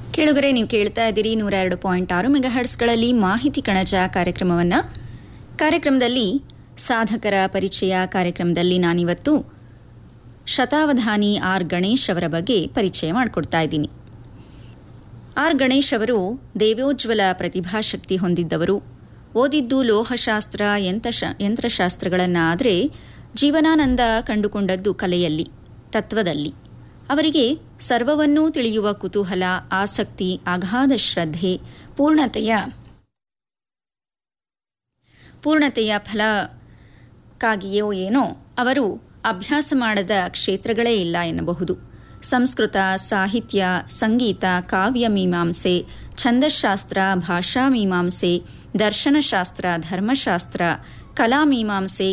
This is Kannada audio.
ಕೇಳುಗರೆ ನೀವು ಕೇಳ್ತಾ ಇದ್ದೀರಿ ನೂರ ಎರಡು ಪಾಯಿಂಟ್ ಆರು ಮೆಗಾಹರ್ಟ್ಸ್ಗಳಲ್ಲಿ ಮಾಹಿತಿ ಕಣಜ ಕಾರ್ಯಕ್ರಮವನ್ನು ಕಾರ್ಯಕ್ರಮದಲ್ಲಿ ಸಾಧಕರ ಪರಿಚಯ ಕಾರ್ಯಕ್ರಮದಲ್ಲಿ ನಾನಿವತ್ತು ಶತಾವಧಾನಿ ಆರ್ ಗಣೇಶ್ ಅವರ ಬಗ್ಗೆ ಪರಿಚಯ ಮಾಡಿಕೊಡ್ತಾ ಇದ್ದೀನಿ ಆರ್ ಗಣೇಶ್ ಅವರು ದೇವೋಜ್ವಲ ಪ್ರತಿಭಾಶಕ್ತಿ ಹೊಂದಿದ್ದವರು ಓದಿದ್ದು ಲೋಹಶಾಸ್ತ್ರ ಯಂತ್ರಶ ಯಂತ್ರಶಾಸ್ತ್ರಗಳನ್ನಾದರೆ ಜೀವನಾನಂದ ಕಂಡುಕೊಂಡದ್ದು ಕಲೆಯಲ್ಲಿ ತತ್ವದಲ್ಲಿ ಅವರಿಗೆ ಸರ್ವವನ್ನೂ ತಿಳಿಯುವ ಕುತೂಹಲ ಆಸಕ್ತಿ ಅಗಾಧ ಶ್ರದ್ಧೆ ಪೂರ್ಣತೆಯ ಪೂರ್ಣತೆಯ ಫಲಕ್ಕಾಗಿಯೋ ಏನೋ ಅವರು ಅಭ್ಯಾಸ ಮಾಡದ ಕ್ಷೇತ್ರಗಳೇ ಇಲ್ಲ ಎನ್ನಬಹುದು ಸಂಸ್ಕೃತ ಸಾಹಿತ್ಯ ಸಂಗೀತ ಕಾವ್ಯ ಮೀಮಾಂಸೆ ಛಂದಶಾಸ್ತ್ರ ಭಾಷಾ ಮೀಮಾಂಸೆ ದರ್ಶನಶಾಸ್ತ್ರ ಧರ್ಮಶಾಸ್ತ್ರ ಕಲಾ ಮೀಮಾಂಸೆ